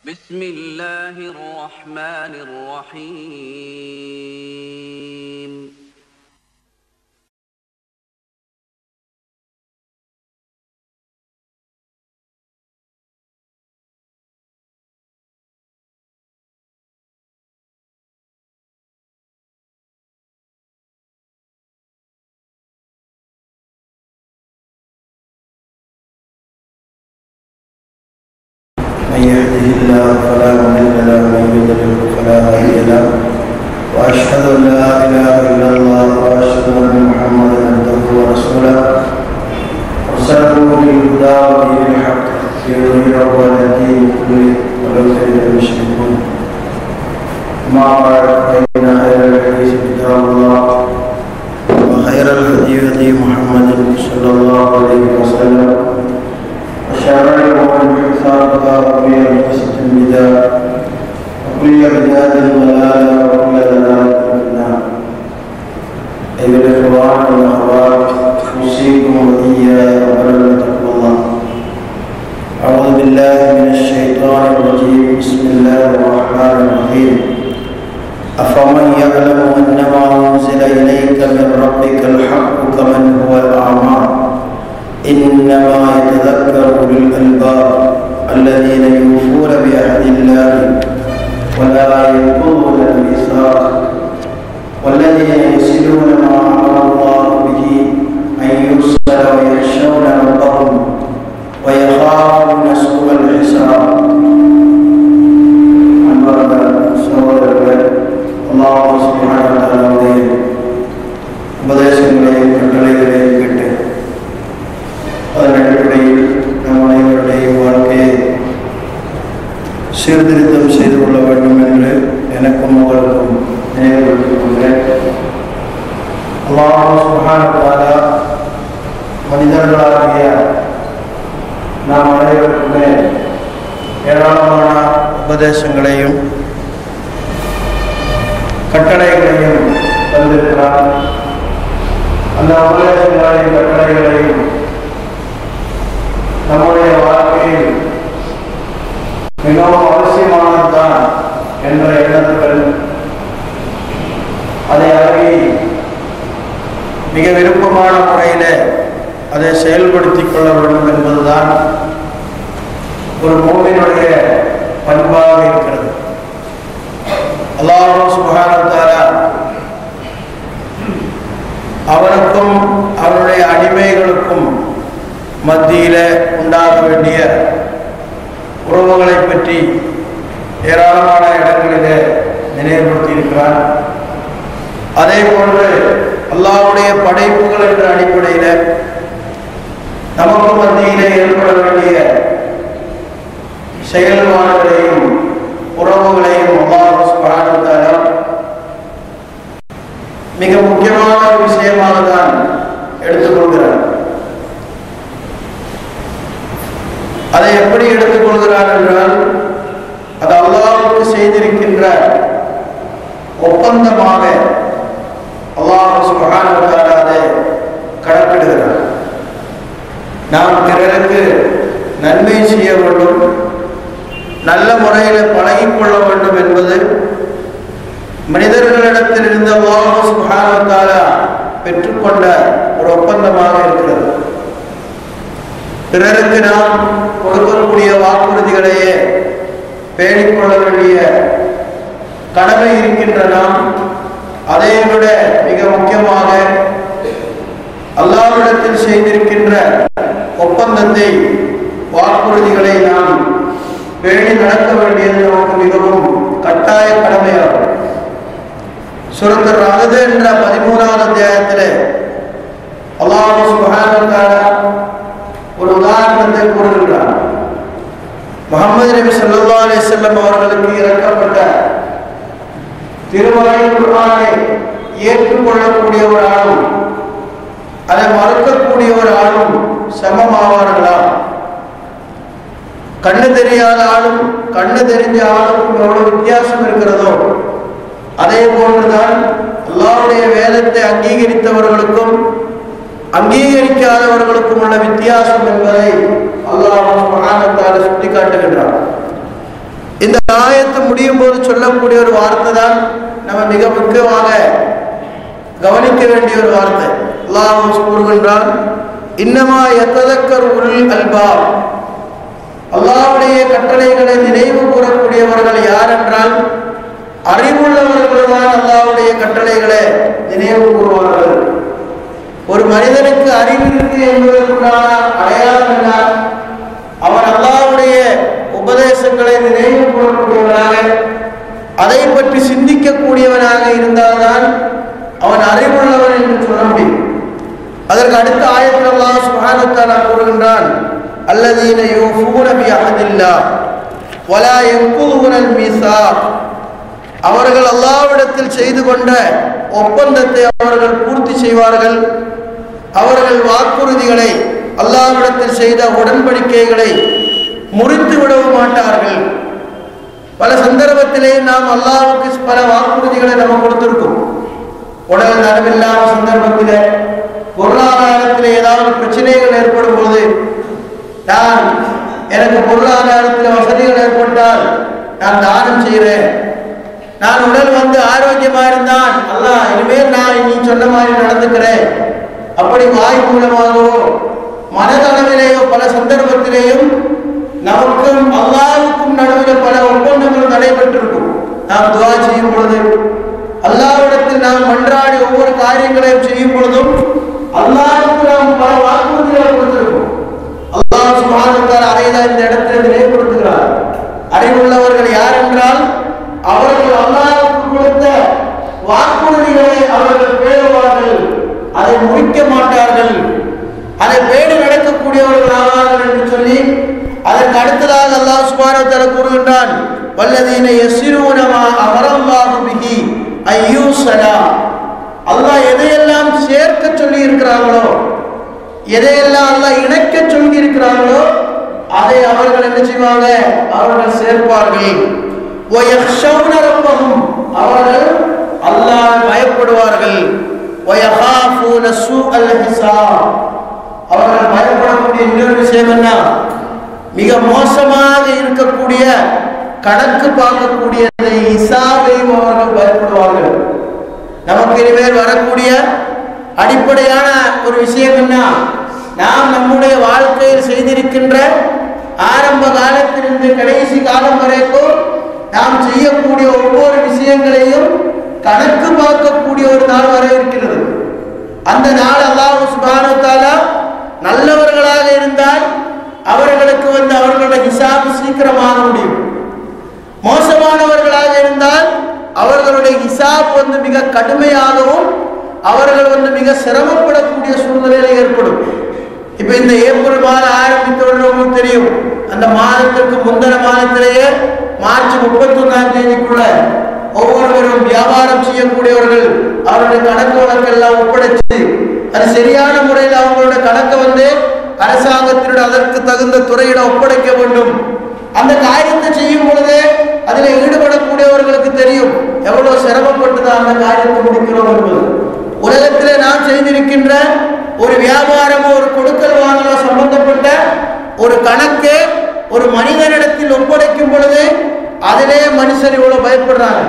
بسم الله الرحمن الرحيم من يهده الله فلا مضل له ومن يضلل فلا هادي له واشهد ان لا اله الا الله واشهد ان محمدا عبده ورسوله ارسله بالهدى ودين الحق ليظهره على الدين كله ولو كره المشركون ما بعد فان خير الحديث كتاب الله وخير الهدي هدي محمد صلى الله عليه وسلم وشر الأمور محدثاتها وكل محدثة بدعة وكل بدعة ضلالة وكل ضلالة في النار أيها الإخوان والأخوات أوصيكم وإياي أولا بتقوى الله أعوذ بالله من الشيطان الرجيم بسم الله الرحمن الرحيم أفمن يعلم أنما أنزل إليك من ربك الحق كمن هو أعمى إنما يتذكر أولو الألباب الذين يوفون بعهد الله ولا ينقضون الميثاق والذين يصلون ما أمر الله به أن يرسل ويخشون ربهم ويخافون سوء الحساب அன்பார்ந்த சகோதரர்களே அல்லாஹ் சுப்ஹானஹு வ தஆலாவுடைய உபதேசங்களையும் கட்டளைகளையும் கேட்டு அதன் அடிப்படையில் நம் அனைவருடைய வாழ்க்கையை சீர்திருத்தம் செய்து கொள்ள வேண்டும் என்று எனக்கும் அவருக்கும் நினைவுபடுத்திக் கொள்கிறேன் அல்லாஹ் சுகானத்தால மனிதர்களாகிய நாம் அனைவருக்குமே ஏராளமான உபதேசங்களையும் கட்டளைகளையும் தந்திருக்கிறார் அந்த உபதேசங்களையும் கட்டளைகளையும் நம்முடைய வாழ்க்கையில் மிகவும் அவசியமானதுதான் என்ற எண்ணத்துடன் அதை அழகி மிக விருப்பமான முறையில் அதை செயல்படுத்திக் கொள்ள வேண்டும் என்பதுதான் ஒரு மூவினுடைய பண்பாக இருக்கிறது அல்லாஹ் சுகானத்தால அவனுக்கும் அவனுடைய அடிமைகளுக்கும் மத்தியில் உண்டாக வேண்டிய உறவுகளை பற்றி ஏராளமான இடங்களிலே நினைவுபடுத்தி இருக்கிறார் அதே போன்று அல்லாவுடைய படைப்புகள் என்ற அடிப்படையில் நமக்கு மத்தியிலே ஏற்பட வேண்டிய செயல்பாடுகளையும் உறவுகளையும் அல்லாஹ் மிக முக்கியமான ஒரு விஷயமாக தான் எடுத்துக்கொள்கிறார் அதை எப்படி எடுத்துக்கொள்கிறார் என்றால் அது அல்லாஹுக்கு செய்திருக்கின்ற ஒப்பந்தமாக அல்லாஹ் சுகான அதை கணக்கிடுகிறார் நாம் பிறருக்கு நன்மை செய்ய வேண்டும் நல்ல முறையில் பழகிக்கொள்ள வேண்டும் என்பது மனிதர்களிடத்தில் இருந்த அல்லாஹ் சுகான பெற்றுக்கொண்ட ஒரு ஒப்பந்தமாக இருக்கிறது பிறருக்கு நாம் கொடுக்கக்கூடிய வாக்குறுதிகளையே பேணிக்கொள்ள வேண்டிய கடமை இருக்கின்ற நாம் அதை விட மிக முக்கியமாக அல்லாவிடத்தில் செய்திருக்கின்ற ஒப்பந்தத்தை வாக்குறுதிகளை நாம் பேணி நடக்க வேண்டியது நமக்கு மிகவும் கட்டாய கடமையாகும் சுரந்தர் அகது என்ற பதிமூணாவது அத்தியாயத்தில் அல்லாஹ் சுகான ஒரு உதாரணத்தை கூறுகின்றார் முகமது நபி சல்லா அலி செல்லம் அவர்களுக்கு இறக்கப்பட்ட திருமலை குர்ஆனை ஏற்றுக்கொள்ளக்கூடிய ஒரு ஆளும் அதை மறுக்கக்கூடிய ஒரு ஆளும் சமமாவார்களா கண்ணு தெரியாத ஆளும் கண்ணு தெரிஞ்ச ஆளுக்கும் எவ்வளவு வித்தியாசம் இருக்கிறதோ அதே போன்றுதான் அல்லாவுடைய வேதத்தை அங்கீகரித்தவர்களுக்கும் அங்கீகரிக்காதவர்களுக்கும் உள்ள வித்தியாசம் என்பதை அல்லாஹ் சுப்ஹானஹு வ தஆலா சுட்டிக்காட்டுகின்றார் ஆயத்து முடியும் போது சொல்லக்கூடிய ஒரு வார்த்தை தான் நம்ம மிக முக்கியமாக கவனிக்க வேண்டிய ஒரு வார்த்தை அல்லாஹ் கூறுகின்றான் இன்னமா எத்ததக்கர் உள் அல்பாப் அல்லாஹ்வுடைய கட்டளைகளை நினைவு கூறக்கூடியவர்கள் யார் என்றால் அறிவுள்ளவர்கள் தான் அல்லாஹ்வுடைய கட்டளைகளை நினைவு கூறுவார்கள் ஒரு மனிதனுக்கு அறிவு இருக்கு என்பதற்குண்டான அடையாளம் என்ன அவன் அல்லாஹ்வுடைய உபதேசங்களை நினைவு கூறக்கூடியவனாக அதை பற்றி சிந்திக்கக்கூடியவனாக இருந்தால்தான் அவன் அறிவுள்ளவன் என்று சொல்ல முடியும் அதற்கு அடுத்த ஆயத்தில் அல்லாஹ் சுப்ஹானஹு வ தஆலா கூறுகின்றான் அல்லதீன யூஃபூன பி அஹதில்லாஹ் வலா யன்குதுன அல் மீசாக் அவர்கள் அல்லாஹ்விடத்தில் செய்து கொண்ட ஒப்பந்தத்தை அவர்கள் பூர்த்தி செய்வார்கள் அவர்கள் வாக்குறுதிகளை அல்லாஹ்விடத்தில் செய்த உடன்படிக்கைகளை முறித்து விடவும் மாட்டார்கள் பல சந்தர்ப்பத்திலே நாம் அல்லாஹ்வுக்கு பல வாக்குறுதிகளை நம்ம கொடுத்திருக்கோம் உடல் நலமில்லாத சந்தர்ப்பத்தில் பொருளாதாரத்தில் ஏதாவது பிரச்சனைகள் ஏற்படும் போது நான் எனக்கு பொருளாதாரத்தில் வசதிகள் ஏற்பட்டால் நான் தானம் செய்கிறேன் நான் உடல் வந்து ஆரோக்கியமா இருந்தால் அல்லாஹ் இனிமேல் நான் நீ சொன்ன மாதிரி நடந்துக்கிறேன் அப்படி வாய் மூலமாகவோ மனதளவிலேயோ பல சந்தர்ப்பத்திலேயும் நமக்கும் அல்லாவுக்கும் நடுவில் பல ஒப்பந்தங்கள் நடைபெற்றிருக்கும் நாம் துவா செய்யும் பொழுது அல்லாவிடத்தில் நாம் மன்றாடி ஒவ்வொரு காரியங்களையும் செய்யும் பொழுதும் அல்லாவுக்கு நாம் பல வாக்குறுதிகளை கொடுத்திருக்கோம் அல்லாஹ் சுபானுக்கார் அதை தான் இந்த இடத்துல நினைவுபடுத்துகிறார் அறிவுள்ளவர்கள் யார் என்றால் அவர்கள் அல்லாஹ்வுக்கு கொடுத்த வாக்குறுதிகளை அவர்கள் பேணுவார்கள் அதை முடிக்க மாட்டார்கள் அதை பேடு நடக்கக்கூடியவர்கள் ஆவார்கள் என்று சொல்லி அதற்கு அடுத்ததாக அல்லாஹ் சுப்ஹானஹு வ கூறுகின்றான் வல்லதீன யஸ்ரூனமா அமரல்லாஹு பிஹி ஐயூசலா அல்லாஹ் எதையெல்லாம் சேர்க்க சொல்லி இருக்கிறாங்களோ எதையெல்லாம் அல்லாஹ் இணைக்க சொல்லி இருக்கிறாங்களோ அதை அவர்கள் என்ன செய்வாங்க அவர்கள் சேர்ப்பார்கள் وَيَخْشَوْنَ رَبَّهُمْ அவர்கள் அல்லாஹ் பயப்படுவார்கள் وَيَخَافُونَ سُوءَ الْحِسَابِ அவர்கள் பயப்படக்கூடிய இன்னொரு விஷயம் என்ன மிக மோசமாக இருக்கக்கூடிய கணக்கு பார்க்கக்கூடிய இந்த இசாவையும் அவர்கள் பயப்படுவார்கள் நமக்கு இனிமேல் வரக்கூடிய அடிப்படையான ஒரு விஷயம் என்ன நாம் நம்முடைய வாழ்க்கையில் செய்திருக்கின்ற ஆரம்ப காலத்திலிருந்து கடைசி காலம் வரைக்கும் நாம் செய்யக்கூடிய ஒவ்வொரு விஷயங்களையும் கணக்கு பார்க்கக்கூடிய ஒரு நாள் வர இருக்கிறது அந்த நாள் அல்லாஹ் சுபானு தாலா நல்லவர்களாக இருந்தால் அவர்களுக்கு வந்து அவர்களுடைய ஹிசாபு சீக்கிரமாக முடியும் மோசமானவர்களாக இருந்தால் அவர்களுடைய ஹிசாப் வந்து மிக கடுமையாகவும் அவர்கள் வந்து மிக சிரமப்படக்கூடிய சூழ்நிலையில ஏற்படும் இப்ப இந்த ஏப்ரல் மாதம் ஆரம்பித்தவுடன் உங்களுக்கு தெரியும் அந்த மாதத்திற்கு முந்தின மாதத்திலேயே மார்ச் முப்பத்தி ஒன்றாம் தேதிக்குள்ள ஒவ்வொருவரும் வியாபாரம் செய்யக்கூடியவர்கள் அவருடைய கணக்கு வழக்கெல்லாம் ஒப்படைச்சு அது சரியான முறையில் அவங்களோட கணக்கை வந்து அரசாங்கத்தினுடைய அதற்கு தகுந்த துறையிட ஒப்படைக்க வேண்டும் அந்த காரியத்தை செய்யும் பொழுதே அதில் ஈடுபடக்கூடியவர்களுக்கு தெரியும் எவ்வளவு சிரமப்பட்டு தான் அந்த காரியத்தை முடிக்கிறோம் என்பது உலகத்திலே நாம் செய்திருக்கின்ற ஒரு வியாபாரமோ ஒரு கொடுக்கல் வாங்கலோ சம்பந்தப்பட்ட ஒரு கணக்கு ஒரு மனிதனிடத்தில் ஒப்படைக்கும் பொழுது அதிலே மனுஷன் இவ்வளவு பயப்படுறாங்க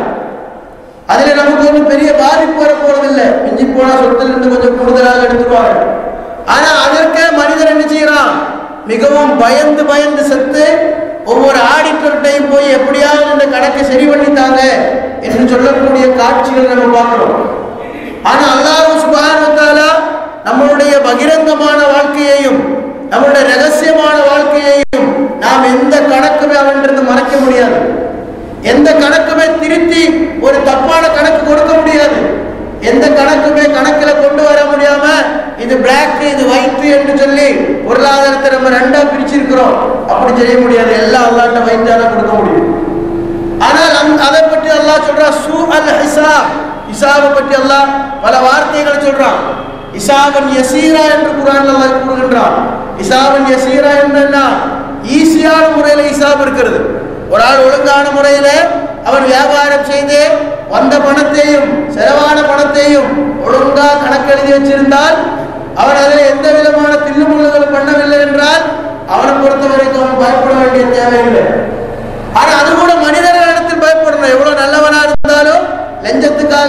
அதுல நமக்கு ஒன்றும் பெரிய பாதிப்பு வர போறதில்லை மிஞ்சி போனா சொத்துல இருந்து கொஞ்சம் கூடுதலாக எடுத்துருவாங்க ஆனா அதற்கே மனிதன் என்ன செய்யறான் மிகவும் பயந்து பயந்து செத்து ஒவ்வொரு ஆடிட்டர்கிட்டையும் போய் எப்படியாவது இந்த கணக்கை சரி பண்ணித்தாங்க என்று சொல்லக்கூடிய காட்சிகள் நம்ம பார்க்கிறோம் ஆனா அல்லாஹ் சுப்ஹானஹு வ தஆலா நம்மளுடைய பகிரங்கமான வாழ்க்கையையும் நம்மளுடைய ரகசியமான வாழ்க்கையையும் நாம் எந்த கணக்குமே அவன்றது மறைக்க முடியாது எந்த கணக்குமே திருத்தி ஒரு தப்பான கணக்கு கொடுக்க முடியாது எந்த கணக்குமே கணக்குல கொண்டு வர முடியாம இது பிளாக் இது ஒயிட் என்று சொல்லி பொருளாதாரத்தை நம்ம ரெண்டா பிரிச்சிருக்கிறோம் அப்படி செய்ய முடியாது எல்லாம் அல்லாட்ட வைத்தால கொடுக்க முடியும் ஆனால் அந்த- அதை பற்றி அல்லாஹ் சொல்றா சூ அல் ஹிசாப் ஹிசாபை பற்றி அல்லாஹ் பல வார்த்தைகளை சொல்றான் இசாபன் யசீரா என்று குரான் அல்லாஹ் கூறுகின்றான் இசாபன் யசீரா என்றா ஈஸியான முறையில் இசாப் இருக்கிறது ஒரு ஆள் ஒழுங்கான முறையில் அவன் வியாபாரம் செய்து வந்த பணத்தையும் செலவான பணத்தையும் ஒழுங்கா கணக்கெழுதி வச்சிருந்தால் அவன் அதில் எந்த விதமான தில்லுமுள்ளுகள் பண்ணவில்லை என்றால் அவனை பொறுத்த வரைக்கும் அவன் பயப்பட வேண்டிய தேவையில்லை ஆனா அது கூட மனிதர்களிடத்தில்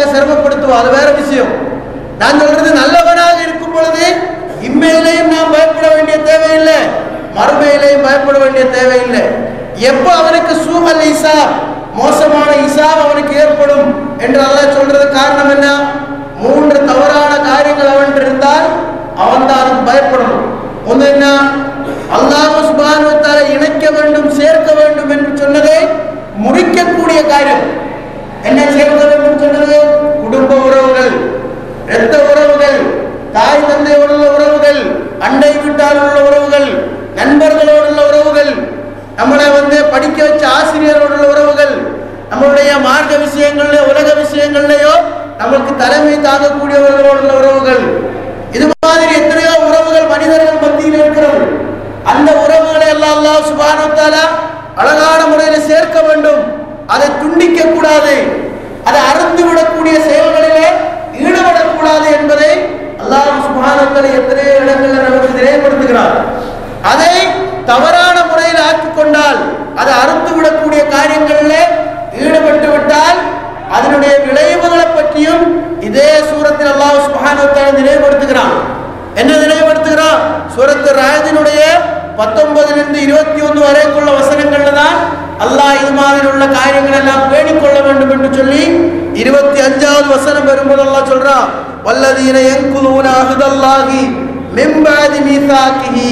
சிரமப்படுத்துவோம் அது வேற விஷயம் நான் சொல்றது நல்லவனாக இருக்கும் பொழுது இம்மையிலையும் நாம் பயப்பட வேண்டிய தேவையில்லை மறுமையிலையும் பயப்பட வேண்டிய தேவையில்லை எப்போ அவனுக்கு சூமல் இசாப் மோசமான இசாப் அவனுக்கு ஏற்படும் என்று அல்லாஹ் சொல்றது காரணம் என்ன மூன்று தவறான காரியங்கள் அவன் இருந்தால் அவன் தான் அதுக்கு பயப்படணும் ஒன்று என்ன அல்லாஹ் சுபானுவத்தால இணைக்க வேண்டும் சேர்க்க வேண்டும் என்று சொன்னதை முறிக்கக்கூடிய காரியம் என்ன சேர்க்க வேண்டும் சொன்னது குடும்ப உறவுகள் இரத்த உறவுகள் தாய் தந்தையோடு உள்ள உறவுகள் அண்டை வீட்டால் உள்ள உறவுகள் நண்பர்களோடு உள்ள உறவுகள் நம்மளை வந்து படிக்க வச்ச ஆசிரியரோடு உள்ள உறவுகள் நம்மளுடைய மார்க்க விஷயங்கள்ல உலக விஷயங்கள்லயோ நமக்கு தலைமை தாங்கக்கூடியவர்களோடு உள்ள உறவுகள் இது மாதிரி எத்தனையோ உறவுகள் மனிதர்கள் மத்தியில் இருக்கிறது அந்த உறவுகளை எல்லாம் அல்லாஹ் சுப்ஹானஹு வ தஆலா அழகான முறையில் சேர்க்க வேண்டும் அதை துண்டிக்க கூடாது அதை அறுந்து விடக்கூடிய செயல்களிலே ஈடுபடக்கூடாது என்பதை அல்லாஹ் சுப்ஹானஹு வ தஆலா எத்தனையோ இடங்களில் நமக்கு நினைவுபடுத்துகிறார் அதை தவறான முறையில் ஆக்கிக் கொண்டால் அதை அறுத்து விடக்கூடிய காரியங்களிலே ஈடுபட்டு விட்டால் அதனுடைய விளைவுகளை பற்றியும் இதே சூரத்தில் அல்லாஹ் சுப்ஹானஹு வ தஆலா நினைவுபடுத்துகிறான் என்ன நினைவுபடுத்துகிறான் சூரத்து ராஜினுடைய பத்தொன்பதிலிருந்து இருபத்தி ஒன்று வரைக்குள்ள வசனங்கள்ல தான் அல்லாஹ் இது மாதிரி உள்ள காரியங்கள் எல்லாம் பேணிக் கொள்ள வேண்டும் என்று சொல்லி இருபத்தி அஞ்சாவது வசனம் வரும்போது அல்லாஹ் சொல்றான் வல்லதீன எங்குலூன அஹுதல்லாஹி மிம்பாதி மீசாக்கிஹி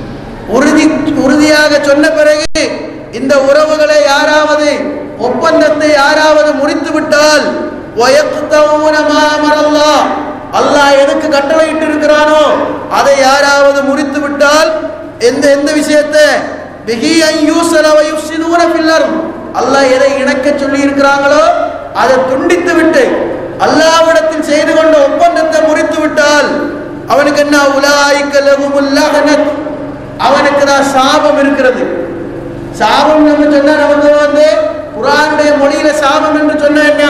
உறுதி உறுதியாக சொன்ன பிறகு இந்த உறவுகளை யாராவது ஒப்பந்தத்தை யாராவது முறித்து விட்டால் வயக்தவுன மா அமரல்லாஹ் அல்லாஹ் எதுக்கு கட்டளையிட்டு இருக்கிறானோ அதை யாராவது முறித்து விட்டால் எந்த எந்த விஷயத்தை பிகி அன் யூஸல வ யுஃப்ஸிதூன ஃபில் அர்த் அல்லாஹ் எதை இணக்க சொல்லி இருக்கிறாங்களோ அதை துண்டித்து விட்டு அல்லாஹ்விடத்தில் செய்து கொண்ட ஒப்பந்தத்தை முறித்து விட்டால் அவனுக்கு என்ன உலாய்க்க லகுமுல் லஹனத் அவனுக்கு தான் சாபம் இருக்கிறது சாபம் என்று சொன்னா நமக்கு வந்து குரானுடைய மொழியில சாபம் என்று சொன்னா என்ன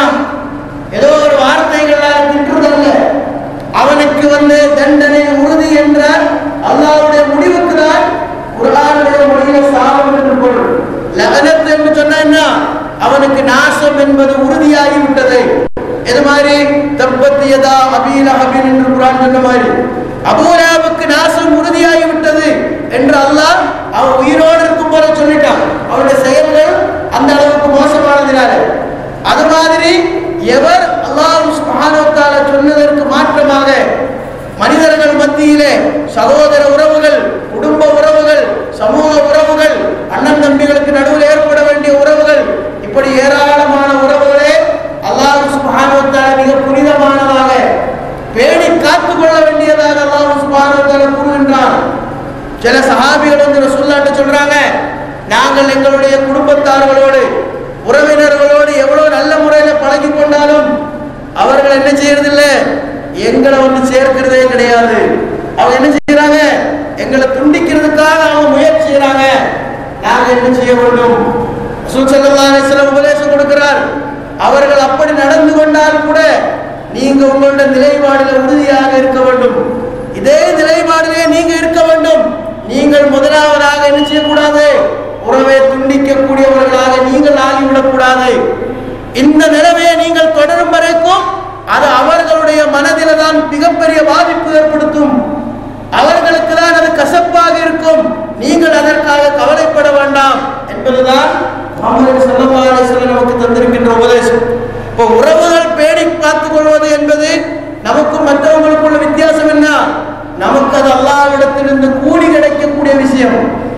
ஏதோ ஒரு வார்த்தைகளால் திட்டுறதல்ல அவனுக்கு வந்து தண்டனை உறுதி என்ற அல்லாஹ்வுடைய முடிவுக்கு தான் குரானுடைய மொழியில சாபம் என்று பொருள் லகனத் என்று சொன்னா என்ன அவனுக்கு நாசம் என்பது உறுதியாகி விட்டது இது மாதிரி தப்பத்தியதா அபீலஹபின் என்று குரான் சொன்ன மாதிரி அபூலாவுக்கு நாசம் உறுதியாகி விட்டது என்று அல்லாஹ் அவன் உயிரோடு இருக்கும் போல சொல்லிட்டான் அவனுடைய செயல்கள் அந்த அளவுக்கு மோசமானதினால அது மாதிரி எவர் அல்லாஹ் சுப்ஹானஹு வ தஆலா சொன்னதற்கு மாற்றமாக மனிதர்கள் மத்தியிலே சகோதர உறவுகள் குடும்ப உறவுகள் சமூக உறவுகள் அண்ணன் தம்பிகளுக்கு நடுவில் ஏற்பட வேண்டிய உறவுகள் இப்படி ஏராளமான உறவுகளே அல்லாஹ் சுப்ஹானஹு வ தஆலா மிக புனிதமானதாக பேணி காத்துக் கொள்ள வேண்டியதாக அல்லாஹ் சுப்ஹானஹு வ தஆலா கூறுகின்றான் சில சஹாபிகள் வந்து ரசூலுல்லாஹ்ட்ட சொல்றாங்க நாங்கள் எங்களுடைய குடும்பத்தார்களோடு உறவினர்களோடு எவ்வளவு நல்ல முறையில பழகி கொண்டாலும் அவர்கள் என்ன செய்யறதில்ல எங்களை வந்து சேர்க்கிறதே கிடையாது அவங்க என்ன செய்யறாங்க எங்களை துண்டிக்கிறதுக்காக அவங்க முயற்சி செய்யறாங்க நாங்க என்ன செய்ய வேண்டும் ரசூல் ஸல்லல்லாஹு அலைஹி வஸல்லம் உபதேசம் கொடுக்கிறார் அவர்கள் அப்படி நடந்து கொண்டால் கூட நீங்க உங்களுடைய நிலைப்பாடில் உறுதியாக இருக்க வேண்டும் இதே நிலைப்பாடிலே நீங்க இருக்க வேண்டும் நீங்கள் முதலாவதாக என்ன செய்யக்கூடாது உறவை துண்டிக்கக்கூடியவர்களாக நீங்கள் ஆகிவிடக்கூடாது இந்த நிலைமையை நீங்கள் தொடரும் வரைக்கும் அது அவர்களுடைய மனதில தான் மிகப்பெரிய பாதிப்பு ஏற்படுத்தும் அவர்களுக்கு தான் அது கசப்பாக இருக்கும் நீங்கள் அதற்காக கவலைப்பட வேண்டாம் என்பதுதான் முகமது ஸல்லல்லாஹு அலைஹி வஸல்லம் நமக்கு தந்திருக்கின்ற உபதேசம் இப்போ உறவுகள் பேணி காத்துக் கொள்வது என்பது நமக்கும் மற்றவங்களுக்குள்ள வித்தியாசம் என்ன நமக்கு அது அல்லாஹ்விடத்திலிருந்து கூலி கிடைக்கக்கூடிய விஷயம்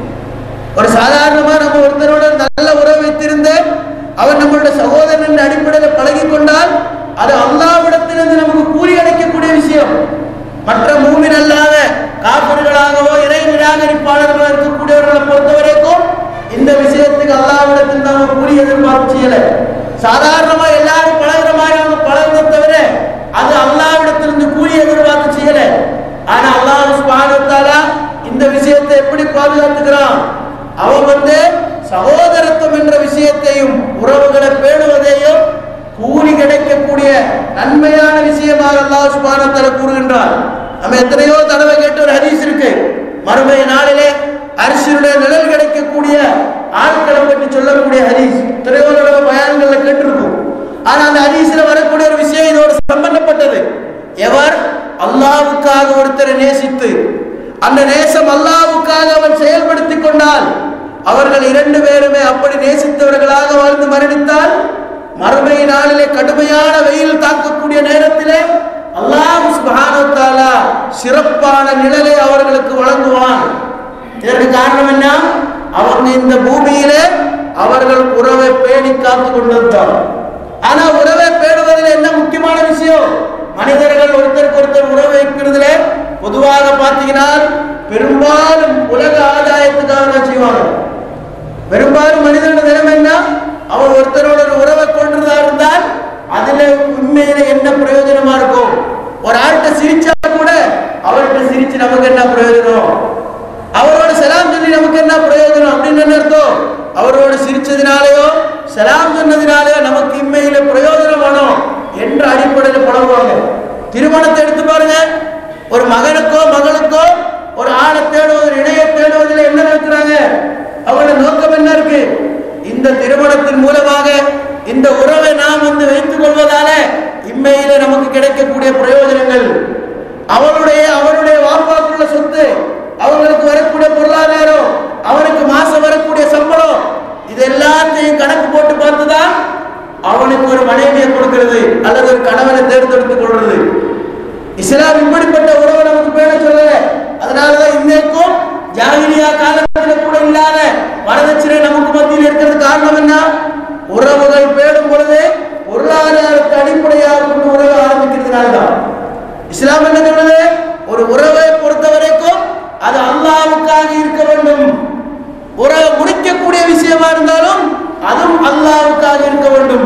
ஒரு சாதாரணமா நம்ம ஒருத்தரோட நல்ல உறவு வைத்திருந்து அவர் நம்மளுடைய சகோதரன் என்ற அடிப்படையில் பழகி கொண்டால் அது அல்லாவிடத்திலிருந்து நமக்கு கூலி கிடைக்கக்கூடிய விஷயம் மற்ற மூமின் அல்லாத காப்பர்களாகவோ இறை நிராகரிப்பாளர்களாக இருக்கக்கூடியவர்களை பொறுத்த வரைக்கும் இந்த விஷயத்துக்கு அல்லாவிடத்தில் நாம கூலி எதிர்பார்ப்பு செய்யல சாதாரணமா எல்லாரும் பழகுற மாதிரி அவங்க பழகுறத தவிர அது அல்லாவிடத்திலிருந்து கூலி எதிர்பார்ப்பு செய்யல ஆனா அல்லாஹ் சுப்ஹானஹு வ தஆலா இந்த விஷயத்தை எப்படி பாதுகாத்துக்கிறான் அவன் வந்து சகோதரத்துவம் என்ற விஷயத்தையும் உறவுகளை பேணுவதையும் கூலி கிடைக்கக்கூடிய நன்மையான விஷயமாக அல்லாஹ் சுப்ஹானஹு வ தஆலா கூறுகின்றான் நம்ம எத்தனையோ தடவை கேட்ட ஒரு ஹதீஸ் இருக்கு மறுமை நாளிலே அரிசியுடைய நிழல் கிடைக்கக்கூடிய ஆட்களை பற்றி சொல்லக்கூடிய ஹதீஸ் எத்தனையோ தடவை பயான்கள்ல கேட்டிருக்கும் ஆனா அந்த ஹதீஸ்ல வரக்கூடிய ஒரு விஷயம் இது அப்படி நேசித்தவர்களாக வாழ்ந்து மரணித்தால் மறுமை நாளிலே கடுமையான வெயில் தாக்கக்கூடிய நேரத்திலே அல்லாஹ் சுப்ஹானஹு வ தஆலா சிறப்பான நிழலை அவர்களுக்கு வழங்குவான் இதற்கு காரணம் என்ன அவங்க இந்த பூமியிலே அவர்கள் உறவை பேணி காத்து கொண்டிருந்தார் ஆனா உறவை பேணுவதில் என்ன முக்கியமான விஷயம் மனிதர்கள் ஒருத்தருக்கு ஒருத்தர் உறவு வைக்கிறதுல பொதுவாக பார்த்தீங்கன்னா பெரும்பாலும் உலக ஆதாயத்துக்காக தான் செய்வாங்க பெரும்பாலும் மனிதனோட நிலைமை என்ன அவன் ஒருத்தரோட ஒரு உறவை கொண்டதா இருந்தால் அதுல உண்மையில என்ன பிரயோஜனமா இருக்கும் ஒரு ஆள்கிட்ட சிரிச்சா கூட அவர்கிட்ட சிரிச்சு நமக்கு என்ன பிரயோஜனம் அவரோட சலாம் சொல்லி நமக்கு என்ன பிரயோஜனம் அப்படின்னு என்ன அர்த்தம் அவரோட சிரிச்சதினாலேயோ சலாம் சொன்னதினாலேயோ நமக்கு இம்மையில பிரயோஜனம் வேணும் என்ற அடிப்படையில் பழகுவாங்க திருமணத்தை எடுத்து பாருங்க ஒரு மகனுக்கோ மகளுக்கோ ஒரு ஆளை தேடுவது ஒரு இணைய தேடுவதில் என்ன நினைக்கிறாங்க அவங்களோட நோக்கம் என்ன இருக்கு இந்த திருமணத்தின் மூலமாக இந்த உறவை நாம் வந்து வைத்துக் கொள்வதால இம்மையில நமக்கு கிடைக்கக்கூடிய பிரயோஜனங்கள் அவளுடைய அவருடைய வாப்பாக்குள்ள சொத்து அவங்களுக்கு வரக்கூடிய பொருளாதாரம் அவனுக்கு மாசம் வரக்கூடிய சம்பளம் இது எல்லாத்தையும் கணக்கு போட்டு பார்த்துதான் அவனுக்கு ஒரு மனைவியை கொடுக்கிறது அல்லது ஒரு கணவனை தேர்ந்தெடுத்துக் கொள்வது இஸ்லாம் இப்படிப்பட்ட உறவை நமக்கு பேண சொல்லல அதனாலதான் இன்னைக்கும் ஜாகிலியா காலத்தில் கூட இல்லாத வரதட்சணை நமக்கு மத்தியில் இருக்கிறது காரணம் என்ன உறவுகள் பேடும் பொழுது பொருளாதாரத்தை அடிப்படையாக கொண்டு உறவு ஆரம்பிக்கிறதுனால தான் இஸ்லாம் என்ன சொல்றது ஒரு உறவை பொறுத்த வரைக்கும் அது அல்லாவுக்காக இருக்க வேண்டும் உறவை முடிக்கக்கூடிய விஷயமா இருந்தாலும் அதுவும் அல்லாவுக்காக இருக்க வேண்டும்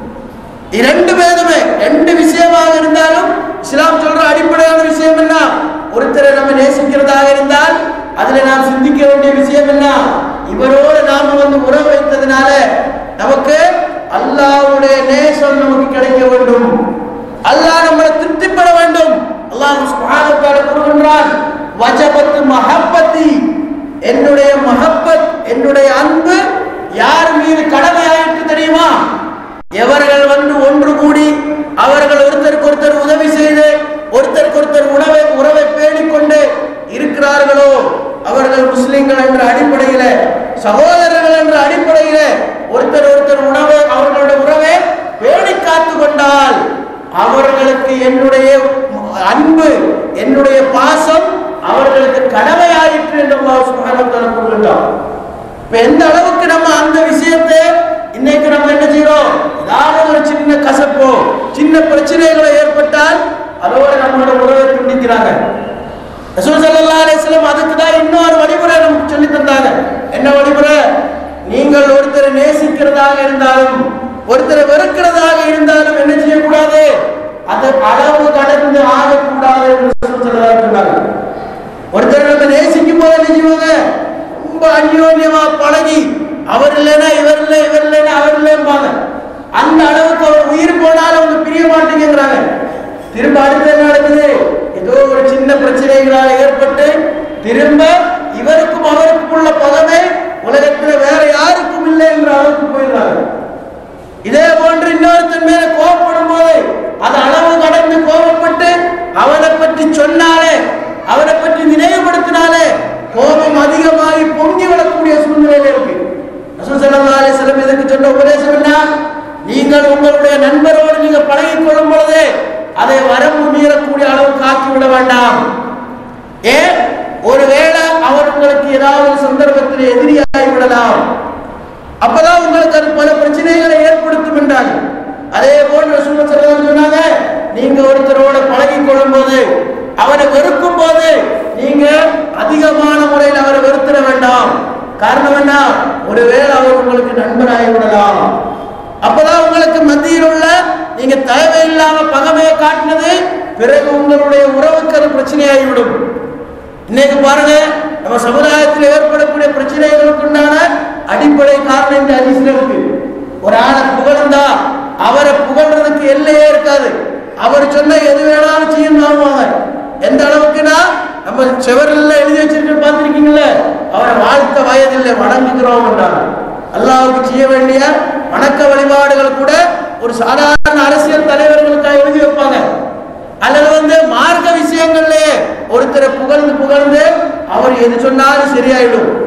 இரண்டு பேருமே ரெண்டு விஷயமாக இருந்தாலும் இஸ்லாம் சொல்ற அடிப்படையான விஷயம் என்ன ஒருத்தரை நம்ம நேசிக்கிறதாக இருந்தால் அதுல நாம் சிந்திக்க வேண்டிய விஷயம் என்ன இவரோடு நாம வந்து உறவு வைத்ததுனால நமக்கு அல்லாஹ்வுடைய நேசம் நமக்கு கிடைக்க வேண்டும் அல்லாஹ் நம்மளை திருப்திப்பட வேண்டும் அல்லாஹ் சுப்ஹானஹு வ தஆலா கூறுகின்றான் வஜபத் மஹப்பத்தி என்னுடைய மஹப்பத் என்னுடைய அன்பு யார் மீது கடமையாயிற்று தெரியுமா எவர்கள் வந்து ஒன்று கூடி அவர்கள் ஒருத்தருக்கு ஒருத்தர் உதவி செய்து ஒருத்தருக்கு ஒருத்தர் உணவை உறவை பேணிக்கொண்டு இருக்கிறார்களோ அவர்கள் முஸ்லிம்கள் என்ற அடிப்படையில சகோதரர்கள் என்ற அடிப்படையில ஒருத்தர் ஒருத்தர் உணவை அவர்களுடைய உறவை பேணி காத்து கொண்டால் அவர்களுக்கு என்னுடைய அன்பு என்னுடைய பாசம் அவர்களுக்கு கடமையாயிற்று என்று அல்லாஹ் சுப்ஹானஹு வ தஆலா கூறுகின்றார் இப்ப எந்த அளவுக்கு நம்ம அந்த விஷயத்தை இன்னைக்கு நம்ம என்ன செய்யறோம் ஏதாவது ஒரு சின்ன கசப்போ சின்ன பிரச்சனைகளை ஏற்பட்டால் அதோட நம்மளோட உறவை துண்டிக்கிறாங்க ரசூல் ஸல்லல்லாஹு அலைஹி வஸல்லம் அதுக்கு தான் இன்னொரு வழிமுறை நமக்கு சொல்லி தந்தாங்க என்ன வழிமுறை நீங்கள் ஒருத்தரை நேசிக்கிறதாக இருந்தாலும் ஒருத்தரை வெறுக்கிறதாக இருந்தாலும் என்ன செய்யக்கூடாது அது அளவு கடந்து ஆகக்கூடாது என்று ரசூல் ஸல்லல்லாஹு அலைஹி வஸல்லம் சொன்னாங்க ஒருத்தர் நம்ம நேசிக்கும் போது என்ன செய்வாங்க ரொம்ப அந்யோன்யமா பழகி அவர் இல்லைன்னா இவர் இல்லை இவர் இல்லைன்னா அவர் இல்லைம்பாங்க அந்த அளவுக்கு அவர் உயிர் போனாலும் அவங்க பிரிய மாட்டேங்கிறாங்க திரும்ப அடுத்து என்ன நடக்குது ஏதோ ஒரு சின்ன பிரச்சனைகளால் ஏற்பட்டு திரும்ப இவருக்கும் அவருக்கும் உள்ள பகமை உலகத்துல வேற யாருக்கும் இல்லை என்ற அளவுக்கு போயிடுறாங்க இதே போன்று இன்னொருத்தன் மேல கோபப்படும் போது அது அளவு கடந்து கோபப்பட்டு அவனை பற்றி சொன்னாலே அவனை பற்றி நினைவுபடுத்தினாலே கோபம் அதிகமாகி பொங்கி விடக்கூடிய சூழ்நிலையில இருக்கு ரசூல் ஸல்லல்லாஹு அலைஹி வஸல்லம் இதற்கு சொன்ன உபதேசம் என்ன நீங்கள் உங்களுடைய நண்பரோடு நீங்க பழகிக் கொள்ளும் பொழுது அதை வரம்பு மீறக்கூடிய அளவுக்கு ஆக்கி விட வேண்டாம் ஏன் ஒருவேளை அவர் உங்களுக்கு ஏதாவது சந்தர்ப்பத்தில் எதிரியாகி விடலாம் அப்பதான் உங்களுக்கு அது பல பிரச்சனைகளை ஏற்படுத்தும் என்றாங்க அதே போல் ரசூல் ஸல்லல்லாஹு அலைஹி சொன்னாங்க நீங்க ஒருத்தரோட பழகி கொள்ளும் போது அவரை வெறுக்கும் போது நீங்க அதிகமான முறையில் அவரை வெறுத்திட வேண்டாம் காரணம் என்ன ஒருவேளை அவர் உங்களுக்கு நண்பராகி விடலாம் அப்பதான் உங்களுக்கு மத்தியில் உள்ள நீங்க தேவையில்லாம பகமையை காட்டினது பிறகு உங்களுடைய உறவுக்கு அது பிரச்சனையாகிவிடும் இன்னைக்கு பாருங்க நம்ம சமுதாயத்தில் ஏற்படக்கூடிய பிரச்சனைகளுக்கு உண்டான அடிப்படை காரணம் இந்த அதிசயம் இருக்கு ஒரு ஆளை புகழ்ந்தா அவரை புகழ்றதுக்கு எல்லையே இருக்காது அவர் சொன்ன எது வேணாலும் செய்யணும் எந்த அளவுக்குன்னா நம்ம செவரில் எழுதி வச்சிருக்க பார்த்துருக்கீங்களே அவரை வாழ்த்த வயதில்லை வணங்குகிறோம் என்றார் அல்லாவுக்கு செய்ய வேண்டிய வணக்க வழிபாடுகள் கூட ஒரு சாதாரண அரசியல் தலைவர்களுக்காக எழுதி வைப்பாங்க அல்லது வந்து மார்க்க விஷயங்கள்லயே ஒருத்தரை புகழ்ந்து புகழ்ந்து அவர் எது சொன்னாலும் சரியாயிடும்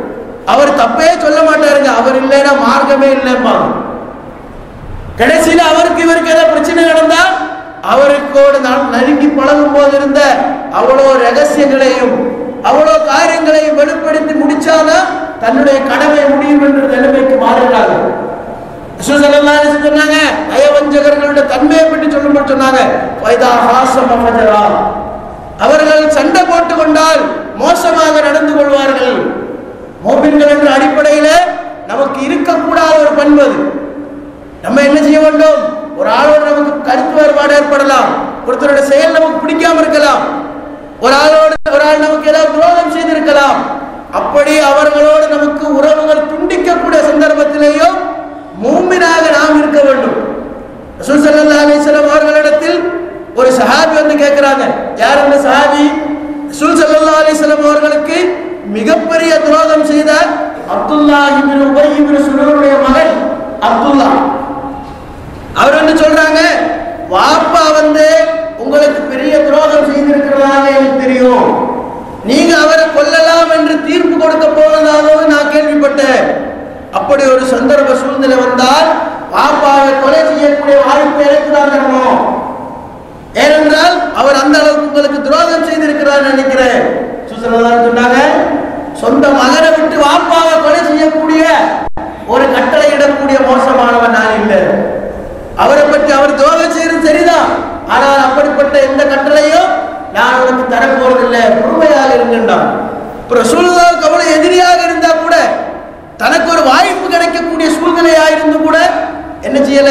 அவர் தப்பே சொல்ல மாட்டாருங்க அவர் இல்லைன்னா மார்க்கமே இல்லைம்பாங்க கடைசியில் அவருக்கு இவருக்கு ஏதாவது பிரச்சனை நடந்தா அவருக்கோடு நான் நெருங்கி பழகும் போது இருந்த அவ்வளோ ரகசியங்களையும் அவ்வளோ காரியங்களையும் வெளிப்படுத்தி முடிச்சாதான் தன்னுடைய கடமை முடியும் என்ற நிலைமைக்கு மாறுகிறாங்க சுசலல்லாஹு சொன்னாங்க நயவஞ்சகர்களுடைய தன்மையை பற்றி சொல்லும்போது சொன்னாங்க வைதா ஹாசம் அமஜரா அவர்கள் சண்டை போட்டு கொண்டால் மோசமாக நடந்து கொள்வார்கள் மோபின்கள் என்ற அடிப்படையில நமக்கு இருக்கக்கூடாத ஒரு பண்பு அது நம்ம என்ன செய்ய வேண்டும் ஒரு ஆளோடு நமக்கு கருத்து வேறுபாடு ஏற்படலாம் ஒருத்தருடைய செயல் நமக்கு பிடிக்காம இருக்கலாம் ஒரு ஆளோடு ஒரு ஆள் நமக்கு ஏதாவது துரோகம் செய்திருக்கலாம் அப்படி அவர்களோடு நமக்கு உறவுகள் துண்டிக்கக்கூடிய சந்தர்ப்பத்திலேயும் மூமினாக நாம் இருக்க வேண்டும் ரசூல் ஸல்லல்லாஹு அலைஹி வஸல்லம் அவர்களிடத்தில் ஒரு சஹாபி வந்து கேட்கிறாங்க யார் அந்த சஹாபி ரசூல் ஸல்லல்லாஹு அலைஹி வஸல்லம் அவர்களுக்கு மிகப்பெரிய துரோகம் செய்த அப்துல்லாஹ் இப்னு உபை இப்னு சுலூருடைய மகன் அப்துல்லா அவர் வந்து சொல்றாங்க வாப்பா வந்து உங்களுக்கு பெரிய துரோகம் செய்திருக்கிறதாக எனக்கு தெரியும் நீங்க அவரை கொல்லலாம் என்று தீர்ப்பு கொடுக்க போவதாகவும் நான் கேள்விப்பட்டேன் அப்படி ஒரு சந்தர்ப்ப சூழ்நிலை வந்தால் பாப்பாவை கொலை செய்யக்கூடிய வாய்ப்பு எனக்கு தான் தரணும் ஏனென்றால் அவர் அந்த அளவுக்கு உங்களுக்கு துரோகம் செய்திருக்கிறார் நினைக்கிறேன் சுசலதான் சொன்னாங்க சொந்த மகனை விட்டு வாப்பாவை கொலை செய்யக்கூடிய ஒரு கட்டளை இடக்கூடிய மோசமானவன் நான் இல்லை அவரை பற்றி அவர் துரோகம் செய்யறது சரிதான் ஆனால் அப்படிப்பட்ட எந்த கட்டளையும் நான் உனக்கு தரப்போறதில்லை பொறுமையாக இருக்கின்றான் இப்போ ரசூலுல்லாவுக்கு அவ்வளவு எதிரியாக இருந்தா கூட தனக்கு ஒரு வாய்ப்பு கிடைக்கக்கூடிய சூழ்நிலையா இருந்து கூட என்ன செய்யல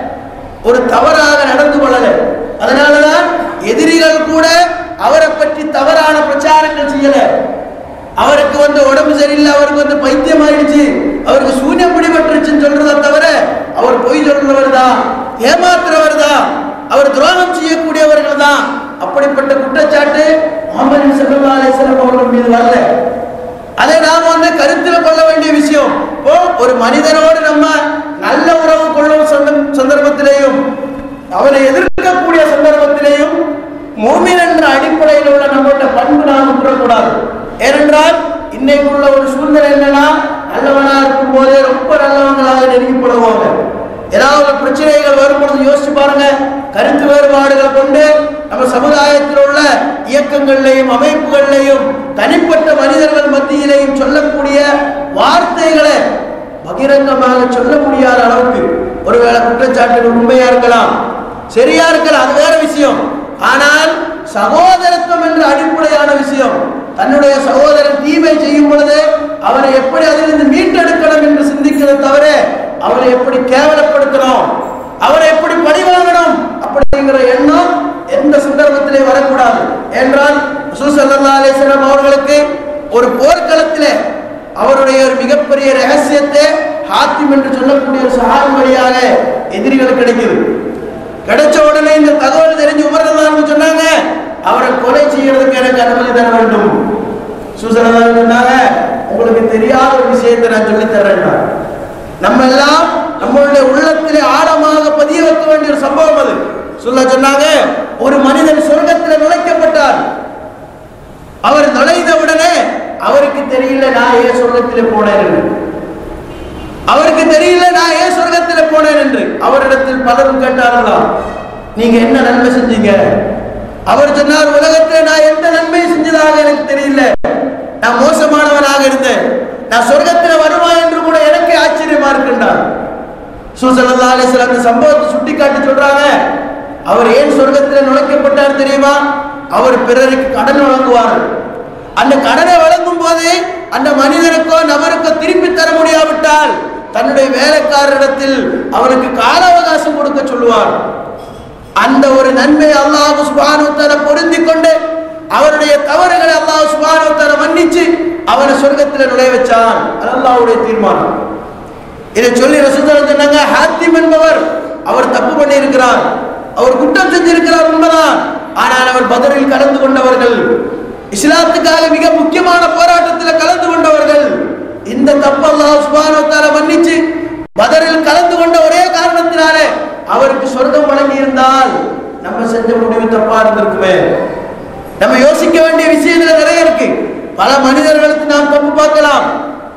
ஒரு தவறாக நடந்து கொள்ளல அதனாலதான் எதிரிகள் கூட அவரை பற்றி தவறான பிரச்சாரங்கள் செய்யல அவருக்கு வந்து உடம்பு சரியில்லை அவருக்கு வந்து பைத்தியம் ஆயிடுச்சு அவருக்கு சூன்யம் பிடிபட்டுருச்சுன்னு சொல்றதை தவிர அவர் பொய் சொல்றவர் தான் ஏமாத்துறவர் தான் அவர் துரோகம் செய்யக்கூடியவர்கள் தான் அப்படிப்பட்ட குற்றச்சாட்டு முகமது சல்லா அலிஸ்லாம் அவர்கள் மீது வரல அதை நாம் வந்து கருத்தில் கொள்ள வேண்டிய விஷயம் இப்போ ஒரு மனிதனோடு நம்ம நல்ல உறவு கொள்ளும் சந்தம்- சந்தர்ப்பத்திலேயும் அவரை எதிர்க்கக்கூடிய சந்தர்ப்பத்திலேயும் மூமின் என்ற அடிப்படையில் உள்ள நம்மளோட பண்பு நாம் விட்டுறக்கூடாது ஏனென்றால் இன்னைக்குள்ள ஒரு சூழ்நிலை என்னன்னா நல்லவனா இருக்கும் போதே ரொம்ப நல்லவங்களாக நெருங்கி பழகுவாங்க ஏதாவது ஒரு பிரச்சனைகள் வரும்பொழுது யோசிச்சு பாருங்க கருத்து வேறுபாடுகளை கொண்டு நம்ம சமுதாயத்தில் உள்ள இயக்கங்கள்லையும் அமைப்புகள்லையும் தனிப்பட்ட மனிதர்கள் மத்தியிலையும் சொல்லக்கூடிய வார்த்தைகளை பகிரங்கமாக சொல்ல முடியாத அளவுக்கு ஒருவேளை குற்றச்சாட்டுகள் உண்மையா இருக்கலாம் சரியா இருக்கலாம் அது வேற விஷயம் ஆனால் சகோதரத்துவம் என்ற அடிப்படையான விஷயம் தன்னுடைய சகோதரன் தீமை செய்யும் பொழுது அவனை எப்படி அதிலிருந்து மீட்டெடுக்கணும் என்று சிந்திக்கிறத தவிர அவனை எப்படி கேவலப்படுத்தணும் அவரை எப்படி பழி வாங்கணும் அப்படிங்கிற எண்ணம் எந்த சந்தர்ப்பத்திலே வரக்கூடாது என்றால் சல்லா அலிஸ்லாம் அவர்களுக்கு ஒரு போர்க்களத்திலே அவருடைய ஒரு மிகப்பெரிய ரகசியத்தை ஹாத்திம் என்று சொல்லக்கூடிய ஒரு சஹாபி வழியாக எதிரிகளுக்கு கிடைக்குது கிடைச்ச உடனே இந்த தகவல் தெரிஞ்சு உமர்தான் சொன்னாங்க அவரை கொலை செய்யறதுக்கு எனக்கு அனுமதி தர வேண்டும் சுசலதான் சொன்னாங்க உங்களுக்கு தெரியாத ஒரு விஷயத்தை நான் சொல்லி தர்றேன் நம்ம எல்லாம் நம்மளுடைய உள்ளத்திலே ஆழமாக பதிய வைக்க வேண்டிய ஒரு சம்பவம் அது சொல்ல சொன்னாங்க ஒரு மனிதன் சொர்க்கத்தில் நுழைக்கப்பட்டார் அவர் நுழைந்த உடனே அவருக்கு தெரியல நான் ஏன் சொர்க்கத்தில் போனேன் என்று அவருக்கு தெரியல நான் ஏன் சொர்க்கத்தில் போனேன் என்று அவரிடத்தில் பலரும் கேட்டார்களாம் நீங்க என்ன நன்மை செஞ்சீங்க அவர் சொன்னார் உலகத்தில் நான் எந்த நன்மை செஞ்சதாக எனக்கு தெரியல நான் மோசமானவனாக இருந்தேன் நான் சொர்க்கத்தில் வருவான் என்று கூட எனக்கே ஆச்சரியமா இருக்கின்றார் சூசல்லா அலிஸ்லாம் அந்த சம்பவத்தை சுட்டி காட்டி சொல்றாங்க அவர் ஏன் சொர்க்கத்தில் நுழைக்கப்பட்டார் தெரியுமா அவர் பிறருக்கு கடன் வழங்குவார் அந்த கடனை வழங்கும் போது அந்த மனிதனுக்கோ நபருக்கோ திருப்பி தர முடியாவிட்டால் தன்னுடைய வேலைக்காரரிடத்தில் அவனுக்கு கால அவகாசம் கொடுக்க சொல்லுவார் அந்த ஒரு நன்மை அல்லாஹ் சுபானுத்தர பொருந்தி கொண்டு அவருடைய தவறுகளை அல்லாஹ் சுபானுத்தர மன்னிச்சு அவனை சொர்க்கத்தில் நுழைய வச்சான் அது அல்லாஹ்வுடைய தீர்மானம் இதை சொல்லி ரசூலுல்லாஹி சொன்னாங்க ஹாத்திம் என்பவர் அவர் தப்பு பண்ணி இருக்கிறார் அவர் குற்றம் செஞ்சிருக்கிறார் உண்மைதான் ஆனால் அவர் பதரில் கலந்து கொண்டவர்கள் இஸ்லாத்துக்காக மிக முக்கியமான போராட்டத்தில் கலந்து கொண்டவர்கள் இந்த தப்பு அல்லாஹ் சுப்ஹானஹு வ தஆலா மன்னிச்சு பதரில் கலந்து கொண்ட ஒரே காரணத்தினாலே அவருக்கு சொர்க்கம் வழங்கி இருந்தால் நம்ம செஞ்ச முடிவு தப்பா இருந்திருக்குமே நம்ம யோசிக்க வேண்டிய விஷயங்கள் நிறைய இருக்கு பல மனிதர்களுக்கு நாம் தப்பு பார்க்கலாம்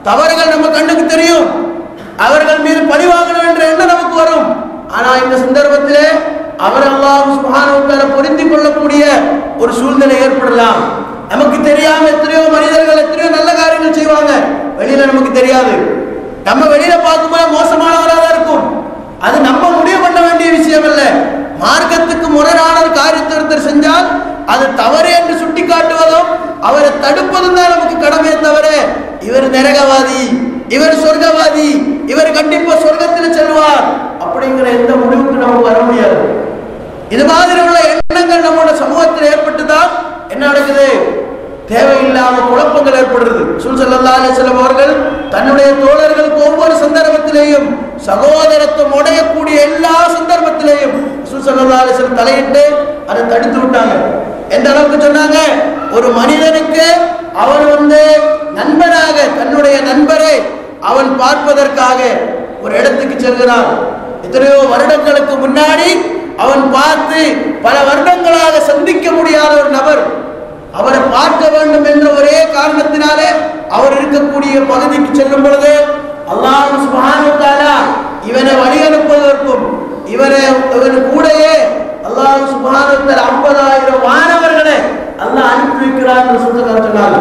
தவறுகள் நம்ம கண்ணுக்கு தெரியும் அவர்கள் மீது பழிவாங்கணும் என்ற எண்ணம் நமக்கு வரும் ஆனா இந்த சந்தர்ப்பத்திலே அவர் அல்லாஹ் சுபானவத்தால பொருந்திக் கொள்ளக்கூடிய ஒரு சூழ்நிலை ஏற்படலாம் நமக்கு தெரியாம எத்தனையோ மனிதர்கள் எத்தனையோ நல்ல காரியங்கள் செய்வாங்க வெளியில நமக்கு தெரியாது நம்ம வெளியில பார்க்கும்போது மோசமானவராக தான் இருக்கும் அது நம்ம முடிவு பண்ண வேண்டிய விஷயம் அல்ல மார்க்கத்துக்கு முரணான ஒரு காரியத்தை ஒருத்தர் செஞ்சால் அது தவறு என்று சுட்டி காட்டுவதும் அவரை தடுப்பதும் தான் நமக்கு கடமையே தவிர இவர் நரகவாதி இவர் சொர்க்கவாதி இவர் கண்டிப்பா சொர்க்கத்தில் செல்வார் அப்படிங்கிற எந்த முடிவுக்கு நமக்கு வர முடியாது இது மாதிரி உள்ள எண்ணங்கள் நம்மளோட சமூகத்தில் ஏற்பட்டுதான் என்ன நடக்குது தேவையில்லாம குழப்பங்கள் ஏற்படுறது சுல் ஸல்லல்லாஹு அலைஹி வஸல்லம் அவர்கள் தன்னுடைய தோழர்களுக்கு ஒவ்வொரு சந்தர்ப்பத்திலேயும் சகோதரத்துவம் உடையக்கூடிய எல்லா சந்தர்ப்பத்திலேயும் சுல் ஸல்லல்லாஹு அலைஹி வஸல்லம் தலையிட்டு அதை தடுத்து விட்டாங்க எந்த அளவுக்கு சொன்னாங்க ஒரு மனிதனுக்கு அவன் வந்து நண்பனாக தன்னுடைய நண்பரை அவன் பார்ப்பதற்காக ஒரு இடத்துக்கு செல்கிறான் எத்தனையோ வருடங்களுக்கு முன்னாடி அவன் பார்த்து பல வருடங்களாக சந்திக்க முடியாத ஒரு நபர் அவரை பார்க்க வேண்டும் என்ற ஒரே காரணத்தினாலே அவர் இருக்கக்கூடிய பகுதிக்கு செல்லும் பொழுது அல்லாஹ் சுப்ஹானஹு வ தஆலா இவனை வழி அனுப்புவதற்கும் இவனை இவன் கூடயே அல்லாஹ் சுப்ஹானஹு வ தஆலா 50000 வானவர்களை அல்லாஹ் அனுப்பி வைக்கிறார் என்று சொன்னாங்க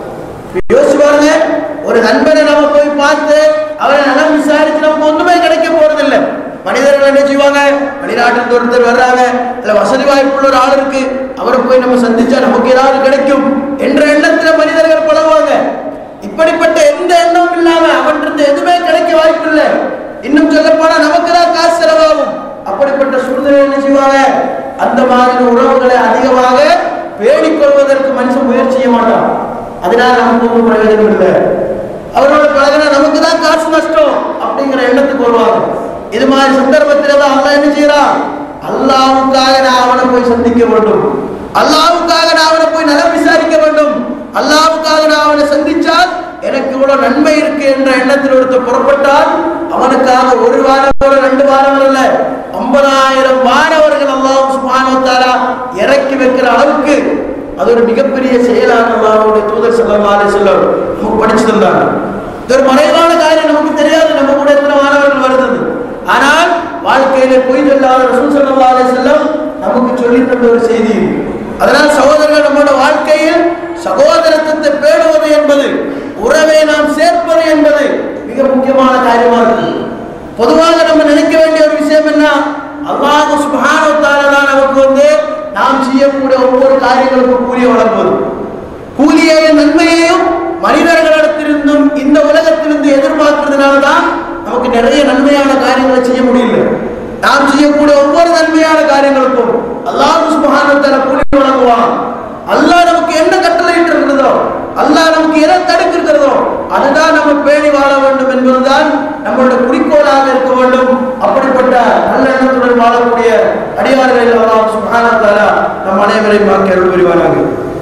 யோசிச்சு பாருங்க ஒரு நண்பனை நம்ம போய் பார்த்து அவரை நலம் விசாரிச்சு நமக்கு ஒண்ணுமே கிடைக்க போறதில்லை மனிதர்கள் என்ன செய்வாங்க வெளிநாட்டில் ஒருத்தர் வர்றாங்க இல்ல வசதி வாய்ப்புள்ள ஒரு ஆள் இருக்கு அவரை போய் நம்ம சந்திச்சா நமக்கு ஏதாவது கிடைக்கும் என்ற எண்ணத்துல மனிதர்கள் பழகுவாங்க இப்படிப்பட்ட எந்த எண்ணமும் இல்லாம அவன்கிட்ட எதுவுமே கிடைக்க வாய்ப்பு இல்லை இன்னும் சொல்ல போனா நமக்கு தான் காசு செலவாகும் அப்படிப்பட்ட சூழ்நிலை என்ன செய்வாங்க அந்த மாதிரி உறவுகளை அதிகமாக பேணிக் கொள்வதற்கு மனுஷன் முயற்சி செய்ய மாட்டான் அதனால நமக்கு ஒன்றும் பிரயோஜனம் இல்லை அவரோட பழகினா நமக்கு தான் காசு நஷ்டம் அப்படிங்கிற எண்ணத்துக்கு வருவாங்க இது மாதிரி சந்தர்ப்பத்தில் தான் அல்லாஹ் என்ன செய்யறான் அல்லாவுக்காக நான் அவனை போய் சந்திக்க வேண்டும் அல்லாவுக்காக நான் அவனை போய் நலம் விசாரிக்க வேண்டும் அல்லாவுக்காக நான் அவனை சந்திச்சால் எனக்கு இவ்வளவு நன்மை இருக்கு என்ற எண்ணத்தில் ஒருத்தர் புறப்பட்டால் அவனுக்காக ஒரு வாரம் ரெண்டு வாரம் அல்ல ஐம்பதாயிரம் வாரவர்கள் அல்லாஹ் சுப்ஹானஹு வ தஆலா இறக்கி வைக்கிற அளவுக்கு அது ஒரு மிகப்பெரிய செயலான அல்லாஹ்வுடைய தூதர் ஸல்லல்லாஹு அலைஹி வஸல்லம் நமக்கு படிச்சு தந்தாங்க இது ஒரு மறைவான காரியம் நமக்கு தெரியாது நம்ம கூட எத்தனை மாணவர்கள் வருது ஆனால் வாழ்க்கையில பொய் சொல்லாத ரசூல் ஸல்லல்லாஹு அலைஹி வஸல்லம் நமக்கு சொல்லி தந்த ஒரு செய்தி இது. அதனால் சகோதரர்கள் நம்மளோட வாழ்க்கையில் சகோதரத்துவத்தை பேணுவது என்பது உறவை நாம் சேர்ப்பது என்பது மிக முக்கியமான காரியமா இருக்கு பொதுவாக நம்ம நினைக்க வேண்டிய ஒரு விஷயம் என்ன அல்லாஹ் சுப்ஹானஹு வ தஆலா தான் நமக்கு வந்து நாம் செய்யக்கூடிய ஒவ்வொரு காரியங்களுக்கும் கூலியை வழங்குவது கூலியையும் நன்மையையும் மனிதர்களிடத்திலிருந்தும் இந்த உலகத்திலிருந்து எதிர்பார்க்கிறதுனால தான் நமக்கு நிறைய நன்மையான காரியங்களை செய்ய முடியல நாம் செய்யக்கூடிய ஒவ்வொரு நன்மையான காரியங்களுக்கும் அல்லாஹ் சுப்ஹானஹு வ தஆலா கூலி வழங்குவான் அல்லாஹ் நமக்கு என்ன கட்டளையிட்டு இருக்கிறதோ அல்லாஹ் நமக்கு எதை தடுக்க இருக்கிறதோ அதுதான் நம்ம பேணி வாழ வேண்டும் என்பதுதான் நம்மளோட குறிக்கோளாக இருக்க வேண்டும் அப்படிப்பட்ட நல்ல எண்ணத்துடன் வாழக்கூடிய அடியார்கள் அல்லாஹ் சுப்ஹானஹு வ தஆலா நம் அனைவரையும் வாக்கி அருள் புரிவானாக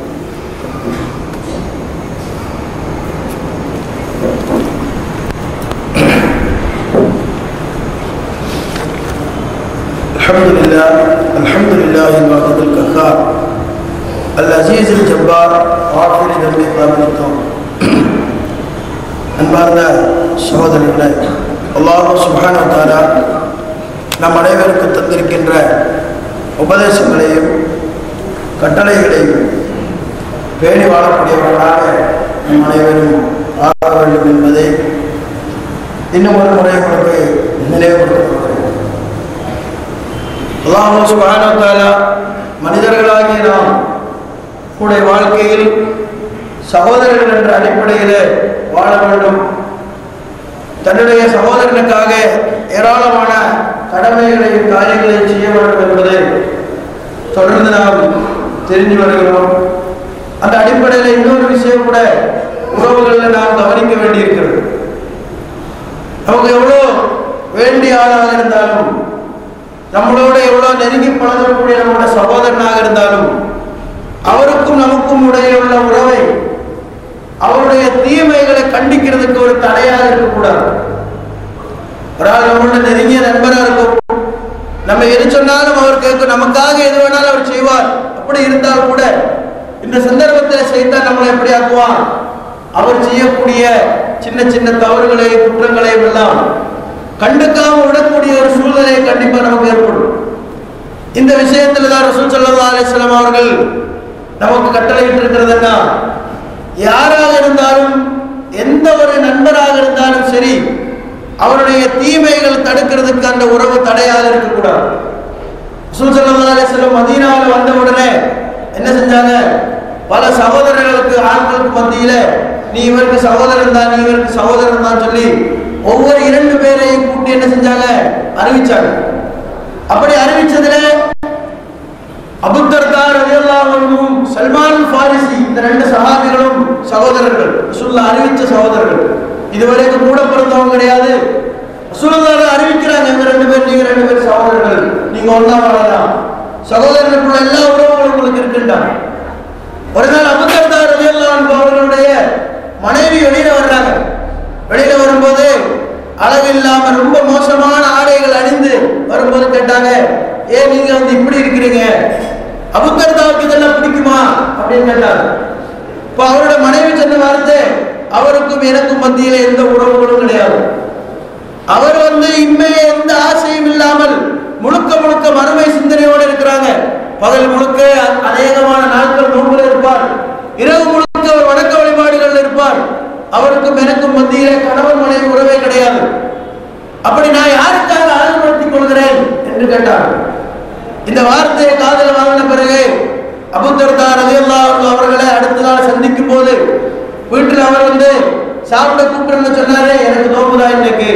الحمد لله الحمد لله الواحد القهار العزيز الجبار غافر ذنب قابل التوب அன்பார்ந்த சகோதரர்களே அல்லாஹ் சுப்ஹானஹு வ தஆலா நம் அனைவருக்கும் தந்திருக்கின்ற உபதேசங்களையும் கட்டளைகளையும் பேணி வாழக்கூடியவர்களாக நம் அனைவரும் ஆக வேண்டும் என்பதை இன்னும் ஒரு முறை உங்களுக்கு நினைவுபடுத்தப்படுகிறது அல்லாஹ் சுப்ஹானஹு வ தஆலா மனிதர்களாகிய நாம் கூட வாழ்க்கையில் சகோதரர்கள் என்ற அடிப்படையில் வாழ வேண்டும் தன்னுடைய சகோதரனுக்காக ஏராளமான கடமைகளையும் காரியங்களையும் செய்ய வேண்டும் என்பதை தொடர்ந்து நாம் தெரிஞ்சு வருகிறோம் அந்த அடிப்படையில் இன்னொரு விஷயம் கூட உறவுகளில் நாம் கவனிக்க வேண்டியிருக்கிறது நமக்கு எவ்வளோ வேண்டிய ஆளாக இருந்தாலும் நம்மளோட எவ்வளோ நெருங்கி பழகக்கூடிய நம்மளோட சகோதரனாக இருந்தாலும் அவருக்கும் நமக்கும் இடையே உள்ள உறவை அவருடைய தீமைகளை கண்டிக்கிறதுக்கு ஒரு தடையாக இருக்கக்கூடாது ஒரு ஆள் நம்மளோட நெருங்கிய நண்பராக இருக்கும் நம்ம எது சொன்னாலும் அவர் கேட்கும் நமக்காக எது வேணாலும் அவர் செய்வார் அப்படி இருந்தால் கூட இந்த சந்தர்ப்பத்தில் செய்தால் நம்மளை எப்படி ஆக்குவான் அவர் செய்யக்கூடிய சின்ன சின்ன தவறுகளை குற்றங்களை எல்லாம் கண்டுக்காம விடக்கூடிய ஒரு சூழ்நிலை கண்டிப்பா நமக்கு ஏற்படும் இந்த விஷயத்துல தான் ரசூல் ஸல்லல்லாஹு அலைஹி வஸல்லம் அவர்கள் நமக்கு கட்டளையிட்டு இருக்கிறதுன்னா யாராக இருந்தாலும் எந்த ஒரு நண்பராக இருந்தாலும் சரி அவருடைய தீமைகள் தடுக்கிறதுக்கு அந்த உறவு தடையாக இருக்கக்கூடாது ரசூல் ஸல்லல்லாஹு அலைஹி வஸல்லம் மதீனாவில் வந்த உடனே என்ன செஞ்சாங்க பல சகோதரர்களுக்கு ஆண்களுக்கு மத்தியில நீ இவருக்கு சகோதரன் தான் நீ இவருக்கு சகோதரன் தான் சொல்லி ஒவ்வொரு இரண்டு பேரையும் கூட்டி என்ன செஞ்சாங்க அறிவிச்சாங்க அப்படி அறிவிச்சதுல அபுத்தர்தா ரலியல்லாஹு அன்ஹும் சல்மான் ஃபாரிசி இந்த ரெண்டு சஹாபிகளும் சகோதரர்கள் ரசூலுல்லா அறிவிச்ச சகோதரர்கள் இதுவரைக்கும் கூட பிறந்தவங்க கிடையாது ரசூலுல்லாஹ் அறிவிக்கிறாங்க எங்க ரெண்டு பேர் நீங்க ரெண்டு பேர் சகோதரர்கள் நீங்க ஒண்ணா வாழலாம் சகோதரர்களுக்குள்ள எல்லா உறவுகளும் உங்களுக்கு இருக்குன்றாங்க ஒரு நாள் அபுத்தர்தா ரலியல்லாஹு அன்ஹு அவர்களுடைய மனைவி வெளியில வர்றாங்க வெளியில வரும்போது அளவில்லாம ரொம்ப மோசமான ஆடைகள் அணிந்து வரும்போது கேட்டாங்க ஏன் நீங்க வந்து இப்படி இருக்கிறீங்க அபுத்தர்தாவுக்கு இதெல்லாம் பிடிக்குமா அப்படின்னு கேட்டாங்க இப்ப அவரோட மனைவி சொன்ன வார்த்தை அவருக்கும் எனக்கும் மத்தியில எந்த உறவுகளும் கிடையாது அவர் வந்து இன்மைய எந்த ஆசையும் இல்லாமல் முழுக்க முழுக்க மறுமை சிந்தனையோடு இருக்கிறாங்க பகல் முழுக்க அநேகமான நாட்கள் நோன்புல இருப்பார் இரவு முழுக்க அவர் வணக்க வழிபாடுகள் இருப்பார் அவருக்கும் எனக்கும் மத்தியிலே கணவன் மனைவி உறவே கிடையாது அப்படி நான் யாருக்காக ஆழ்வுபடுத்திக் கொள்கிறேன் என்று கேட்டார் இந்த வார்த்தையை காதல் வாங்கின பிறகு அபுத்தர்தா ரலியல்லாஹு அன்ஹு அவர்களை அடுத்த நாள் சந்திக்கும் போது வீட்டில் அவர் வந்து சாப்பிட கூப்பிட்டுன்னு சொன்னாரு எனக்கு நோம்பு தான் இன்னைக்கு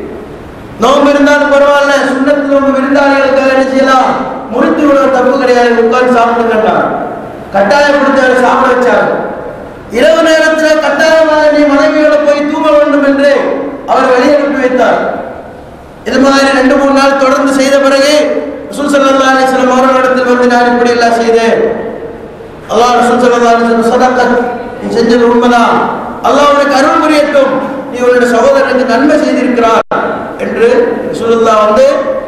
நோம்பு இருந்தாலும் பரவாயில்ல சுண்ணத்து நோம்பு விருந்தாளிகளுக்காக என்ன செய்யலாம் முறித்து விட தப்பு கிடையாது உட்கார்ந்து சாப்பிடுங்கட்டா கட்டாயப்படுத்தி அவரை சாப்பிட வச்சாங்க இரவு நேரத்தில் கட்டாயமாக நீ மனைவியோட போய் தூங்க வேண்டும் என்று அவர் வெளியே அனுப்பி வைத்தார் இது மாதிரி ரெண்டு மூணு நாள் தொடர்ந்து செய்த பிறகு ரசூல் ஸல்லல்லாஹு அலைஹி வஸல்லம் அவர்களிடத்தில் வந்து நான் இப்படி எல்லாம் செய்தேன் அல்லாஹ் ரசூல் ஸல்லல்லாஹு அலைஹி வஸல்லம் சதக்கத் நீ செஞ்சது உண்மைதான் அல்லாஹ் உனக்கு அருள் புரியட்டும் நீ உன்னுடைய சகோதரனுக்கு நன்மை செய்திருக்கிறார் என்று ரசூலுல்லாஹ் வந்து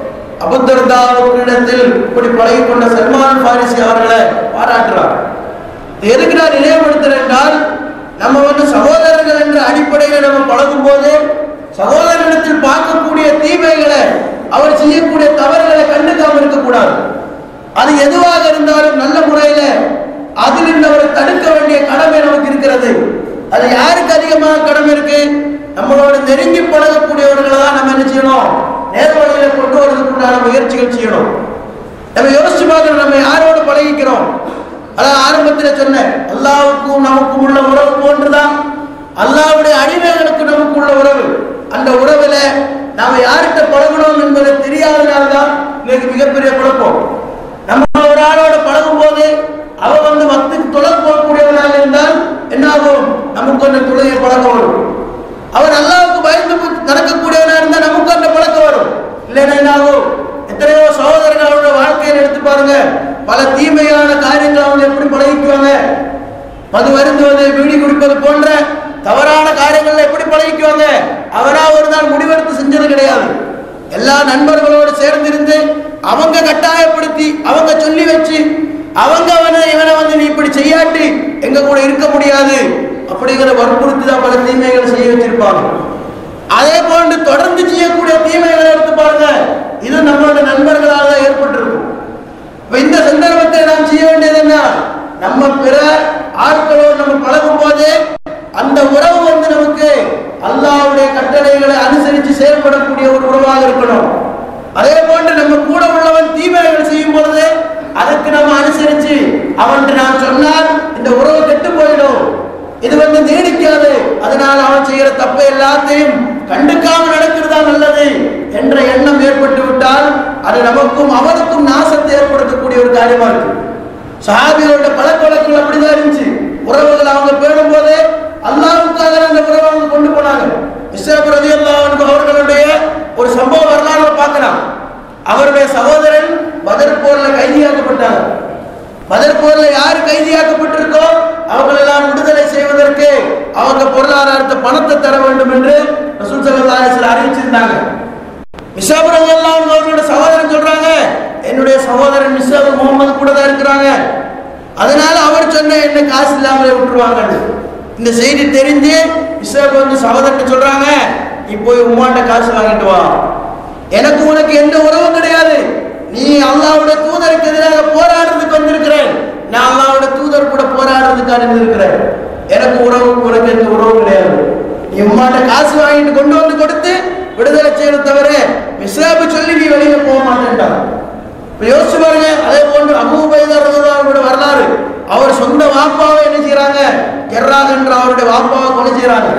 அபுத்தர்தாவிடத்தில் இப்படி பழகி கொண்ட சல்மான் பாரிசி அவர்களை பாராட்டுறார் இது எதுக்கு நான் நினைவுபடுத்துறேன் என்றால் நம்ம வந்து சகோதரர்கள் என்ற அடிப்படையில் நம்ம பழகும் போது சகோதரனிடத்தில் பார்க்கக்கூடிய தீமைகளை அவர் செய்யக்கூடிய தவறுகளை கண்டுக்காம இருக்கக்கூடாது அது எதுவாக இருந்தாலும் நல்ல முறையில அதிலிருந்து அவரை தடுக்க வேண்டிய கடமை நமக்கு இருக்கிறது அது யாருக்கு அதிகமாக கடமை இருக்கு நம்மளோட நெருங்கி பழகக்கூடியவர்களை தான் நம்ம என்ன செய்யணும் நேர் வழியில கொண்டு வருவதற்குண்டான முயற்சிகள் செய்யணும் நம்ம யோசிச்சு பார்க்கணும் நம்ம யாரோட பழகிக்கிறோம் அதான் ஆரம்பத்தில் சொன்னேன் அல்லாவுக்கும் நமக்கும் உள்ள உறவு போன்றுதான் அல்லாவுடைய அடிமைகளுக்கு நமக்கு உள்ள உறவு அந்த உறவுல நாம யார்கிட்ட பழகணும் என்பது தெரியாதனால்தான் இன்னைக்கு மிகப்பெரிய குழப்பம் நம்ம ஒரு ஆளோட பழகும் போது அவ வந்து மத்துக்கு தொலை போகக்கூடியவனாக இருந்தால் என்ன ஆகும் நமக்கு அந்த துளைய பழக்கம் வரும் அவன் அல்லாவுக்கு பயந்து போய் நடக்கக்கூடியவனா இருந்தா நமக்கு அந்த பழக்கம் வரும் இல்லைன்னா என்ன ஆகும் எத்தனையோ சகோதரர்கள் அவரோட வாழ்க்கையில் எடுத்து பாருங்க பல தீமையான காரியங்களை அவங்க எப்படி பழகிக்குவாங்க மது வருந்துவது பீடி குடிப்பது போன்ற தவறான காரியங்கள்ல எப்படி பழகிக்குவாங்க அவரா ஒரு நாள் முடிவெடுத்து செஞ்சது கிடையாது எல்லா நண்பர்களோடு சேர்ந்திருந்து அவங்க கட்டாயப்படுத்தி அவங்க சொல்லி வச்சு அவங்க அவனை இவனை வந்து நீ இப்படி செய்யாட்டி எங்க கூட இருக்க முடியாது அப்படிங்கிற வற்புறுத்தி தான் பல தீமைகளை செய்ய வச்சிருப்பாங்க அதே போன்று தொடர்ந்து செய்யக்கூடிய தீமைகளை எடுத்து பாருங்க இது நம்மளோட நண்பர்களாக தான் ஏற்பட்டிருக்கும் இப்ப இந்த சந்தர்ப்பத்தை நாம் செய்ய வேண்டியது என்ன நம்ம பிற ஆட்களோடு நம்ம பழகும் போது அந்த உறவு வந்து நமக்கு அல்லாஹ்வுடைய கட்டளைகளை அனுசரித்து செயல்படக்கூடிய ஒரு உறவாக இருக்கணும் அதே போன்று நம்ம கூட உள்ளவன் தீமைகள் செய்யும் பொழுது அதற்கு நம்ம அனுசரிச்சு அவன்கிட்ட நாம் சொன்னால் இந்த உறவு கெட்டு போயிடும் இது வந்து நீடிக்காது அதனால் அவன் செய்யற தப்பை எல்லாத்தையும் கண்டுக்காம நடக்கிறதா நல்லது என்ற எண்ணம் ஏற்பட்டு விட்டால் அது நமக்கும் அவனுக்கும் நாசத்தை ஏற்படுத்தக்கூடிய ஒரு காரியமா இருக்கு சஹாபிகளோட பழக்க வழக்கங்கள் அப்படிதான் இருந்துச்சு உறவுகள் அவங்க பேணும் போது அல்லாவுக்காக அந்த உறவை அவங்க கொண்டு போனாங்க இஸ்ரப் ரதி அவர்களுடைய ஒரு சம்பவ வரலாறு பார்க்கலாம் அவருடைய சகோதரன் பதர் போர்ல கைதியாக்கப்பட்டாங்க பதர் போர்ல யார் கைதியாக்கப்பட்டிருக்கோ அவங்களெல்லாம் விடுதலை செய்வதற்கு அவங்க பொருளாதாரத்தை பணத்தை தர வேண்டும் என்று ரசூல் ஸல்லல்லாஹு அலைஹி வஸல்லம் அறிவிச்சிருந்தாங்க மிசாபுரம் எல்லாம் அவர்களோட சகோதரன் சொல்றாங்க என்னுடைய சகோதரன் மிசாபு முகமது கூட தான் இருக்கிறாங்க அதனால அவர் சொன்ன என்ன காசு இல்லாமலே விட்டுருவாங்க இந்த செய்தி தெரிஞ்சு இஸ்ரேல் வந்து சகோதரன் சொல்றாங்க நீ போய் உம்மாட்ட காசு வாங்கிட்டு வா எனக்கு உனக்கு எந்த உறவும் கிடையாது நீ அல்லாஹ்வுடைய தூதருக்கு எதிராக போராடுறதுக்கு வந்திருக்கிறேன் நான் அல்லாஹ்வுடைய தூதர் கூட போராடுறதுக்காக இருந்திருக்கிறேன் எனக்கு உறவு உனக்கு எந்த உறவும் கிடையாது நீ உம்மாட்ட காசு வாங்கிட்டு கொண்டு வந்து கொடுத்து விடுதலை செய்யறது தவிர மிஸ்ராபு சொல்லி நீ வெளியில போக மாட்டேன்ட்டான் இப்ப யோசிச்சு பாருங்க அதே போன்று அபூபைதர் வரலாறு அவர் சொந்த வாப்பாவை என்ன செய்யறாங்க கெர்ராக் என்ற அவருடைய வாப்பாவை கொலை செய்யறாங்க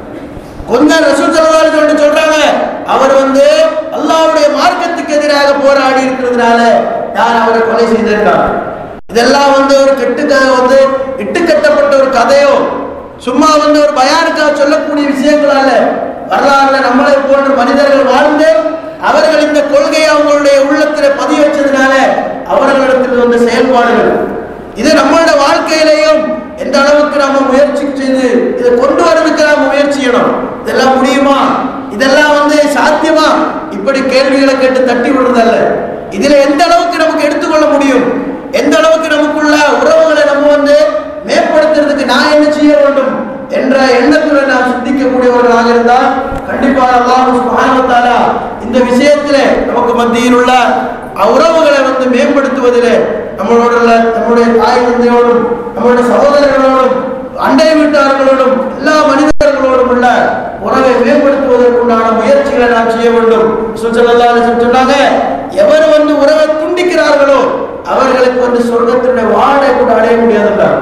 கொஞ்சம் ரசூல் சல்லல்லாஹு சொல்லிட்டு சொல்றாங்க அவர் வந்து அல்லாஹ்வுடைய மார்க்கத்துக்கு எதிராக போராடி இருக்கிறதுனால யார் அவரை கொலை செய்திருக்காங்க இதெல்லாம் வந்து ஒரு கெட்டு கதை வந்து இட்டு கட்டப்பட்ட ஒரு கதையோ சும்மா வந்து ஒரு பயானுக்காக சொல்லக்கூடிய விஷயங்கள் அல்ல வரலாறுல நம்மளை போன்ற மனிதர்கள் வாழ்ந்து அவர்கள் இந்த கொள்கையை அவங்களுடைய உள்ளத்துல பதிய வச்சதுனால அவர்களிடத்தில் வந்த செயல்பாடுகள் இது நம்மளோட வாழ்க்கையிலையும் எந்த அளவுக்கு நம்ம முயற்சி செய்து இதை கொண்டு வரதுக்கு நாம முயற்சி செய்யணும் இதெல்லாம் முடியுமா இதெல்லாம் வந்து சாத்தியமா இப்படி கேள்விகளை கேட்டு தட்டி விடுறதல்ல இதுல எந்த அளவுக்கு நமக்கு எடுத்துக்கொள்ள முடியும் எந்த அளவுக்கு நமக்குள்ள உறவுகளை நம்ம வந்து மேம்படுத்துறதுக்கு நான் என்ன செய்ய வேண்டும் என்ற எண்ணத்துடன் நாம் சிந்திக்கக்கூடியவர்களாக இருந்தால் கண்டிப்பாக அல்லாஹ் சுப்ஹானஹு வ தஆலா இந்த விஷயத்திலே நமக்கு மத்தியில் உள்ள உறவுகளை வந்து மேம்படுத்துவதிலே நம்மளோட உள்ள நம்முடைய தாய் தந்தையோடும் நம்முடைய சகோதரர்களோடும் அண்டை வீட்டார்களோடும் எல்லா மனிதர்களோடும் உள்ள உறவை மேம்படுத்துவதற்குண்டான முயற்சிகளை நாம் செய்ய வேண்டும் சுற்றலல்லா சொன்னாங்க எவர் வந்து உறவை துண்டிக்கிறார்களோ அவர்களுக்கு வந்து சொர்க்கத்தினுடைய வாடகை கூட அடைய முடியாதுன்றார்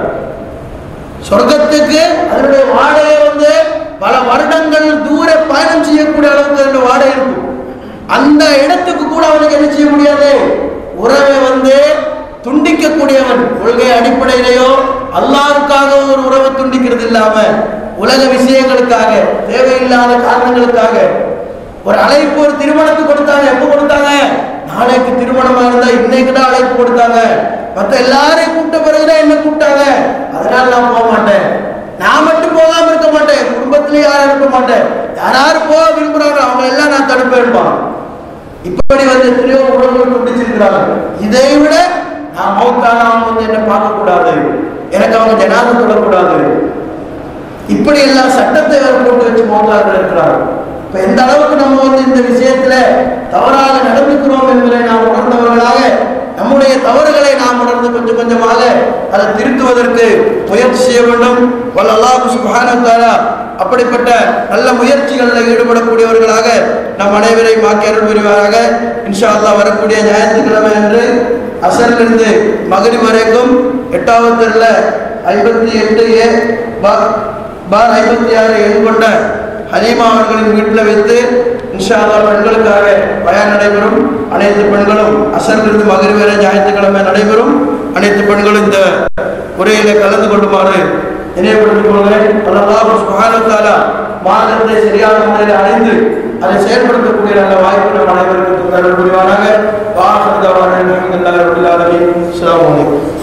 சொர்க்கத்துக்கு அதனுடைய வாடகை வந்து பல வருடங்கள் தூர பயணம் செய்யக்கூடிய அளவுக்கு அதனுடைய வாடகை இருக்கும் அந்த இடத்துக்கு கூட அவனுக்கு என்ன செய்ய முடியாது உறவை வந்து துண்டிக்கக்கூடியவன் கொள்கை அடிப்படையிலேயோ அல்லாஹ்வுக்காக ஒரு உறவை துண்டிக்கிறது இல்லாம உலக விஷயங்களுக்காக தேவையில்லாத காரணங்களுக்காக ஒரு அழைப்பு ஒரு திருமணத்துக்கு கொடுத்தாங்க எப்போ கொடுத்தாங்க நாளைக்கு திருமணமா இருந்தா இன்னைக்கு தான் அழைப்பு கொடுத்தாங்க மத்த எல்லாரையும் கூப்பிட்ட பிறகுதான் என்ன கூப்பிட்டாங்க அதனால நான் போக மாட்டேன் நான் மட்டும் போகாம இருக்க மாட்டேன் குடும்பத்திலே யாரும் இருக்க மாட்டேன் யாராரு போக விரும்புறாங்க அவங்க எல்லாம் நான் தடுப்பேன்பான் இப்படி வந்து எத்தனையோ உறவுகள் துண்டிச்சிருக்கிறாங்க இதை விட நான் மௌத்தான அவங்க வந்து என்ன பார்க்க கூடாது எனக்கு அவங்க ஜனாதம் சொல்லக்கூடாது இப்படி எல்லாம் சட்டத்தை அவர் போட்டு வச்சு மௌத்தாக இருக்கிறார் இப்ப எந்த அளவுக்கு நம்ம வந்து இந்த விஷயத்துல தவறாக நடந்துக்கிறோம் என்பதை நாம் உணர்ந்தவர்களாக நம்முடைய தவறுகளை நாம் உணர்ந்து கொஞ்சம் கொஞ்சமாக அதை திருத்துவதற்கு முயற்சி செய்ய வேண்டும் வல்ல அல்லாஹ் சுப்ஹானஹு வ தஆலா அப்படிப்பட்ட நல்ல முயற்சிகளில் ஈடுபடக்கூடியவர்களாக நம் அனைவரையும் ஆக்கி அருள் புரிவாராக இன்ஷா அல்லாஹ் வரக்கூடிய ஞாயிற்றுக்கிழமை அன்று அசரிலிருந்து மகரி வரைக்கும் எட்டாவது தெருல ஐம்பத்தி எட்டு ஏ பார் பார் ஐம்பத்தி ஆறு எண் கொண்ட ஹலீமா அவர்களின் வீட்டில் வைத்து இன்ஷா அல்லாஹ் பெண்களுக்காக பயன் நடைபெறும் அனைத்து பெண்களும் அசரிலிருந்து மகரி வரை ஞாயிற்றுக்கிழமை நடைபெறும் அனைத்து பெண்களும் இந்த உரையில கலந்து கொள்ளுமாறு நினைவுபடுத்திக் கொள்கிறேன் அல்லாஹ் சுப்ஹானஹு வ தஆலா மார்க்கத்தை சரியான முறையில் அடைந்து அதை செயல்படுத்தக்கூடிய நல்ல வாய்ப்பு நம் அனைவருக்கும் தருள் புரிவாராக வாஹ் தவான அல்ஹம்துலில்லாஹி ரப்பில் ஆலமீன் அஸ்ஸலாமு அலைக்கும்